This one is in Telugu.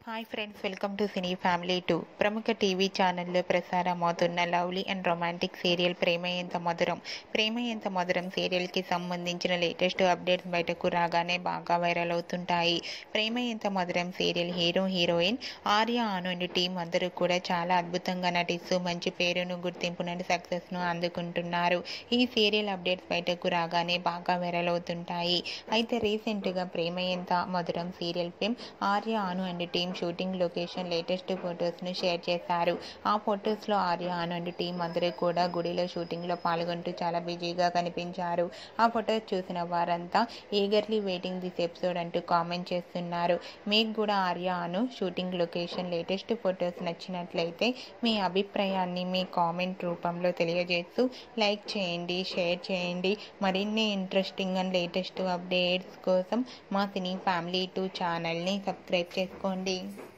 hi friends welcome to cine family two ప్రముఖ టీవీ ఛానల్లో ప్రసారమవుతున్న lovely and romantic serial Prema Entha Madhuram ప్రేమ ఎంత మధురం సీరియల్కి సంబంధించిన లేటెస్ట్ అప్డేట్స్ బయటకు రాగానే బాగా వైరల్ అవుతుంటాయి Prema Entha Madhuram serial hero heroine Arya Anand team అందరూ కూడా చాలా అద్భుతంగా నటిస్తూ మంచి పేరును గుర్తింపును సక్సెస్ను అందుకుంటున్నారు ఈ సీరియల్ అప్డేట్స్ బయటకు రాగానే బాగా వైరల్ అవుతుంటాయి అయితే రీసెంట్గా Prema Entha Madhuram serial film Arya Anu and team shooting location latest ఫొటోస్ను షేర్ చేశారు ఆ ఫొటోస్లో ఆర్య అను అండ్ టీం అందరూ కూడా గుడిలో షూటింగ్లో పాల్గొంటూ చాలా బిజీగా కనిపించారు ఆ ఫొటోస్ చూసిన వారంతా ఈగర్లీ వెయిటింగ్ దిస్ ఎపిసోడ్ అంటూ కామెంట్ చేస్తున్నారు మీకు కూడా Arya Anu shooting location latest photos నచ్చినట్లయితే మీ అభిప్రాయాన్ని మీ కామెంట్ రూపంలో తెలియజేస్తూ లైక్ చేయండి షేర్ చేయండి మరిన్ని ఇంట్రెస్టింగ్ అండ్ లేటెస్ట్ అప్డేట్స్ కోసం మా సినీ ఫ్యామిలీ టూ ఛానల్ని సబ్స్క్రైబ్ చేసుకోండి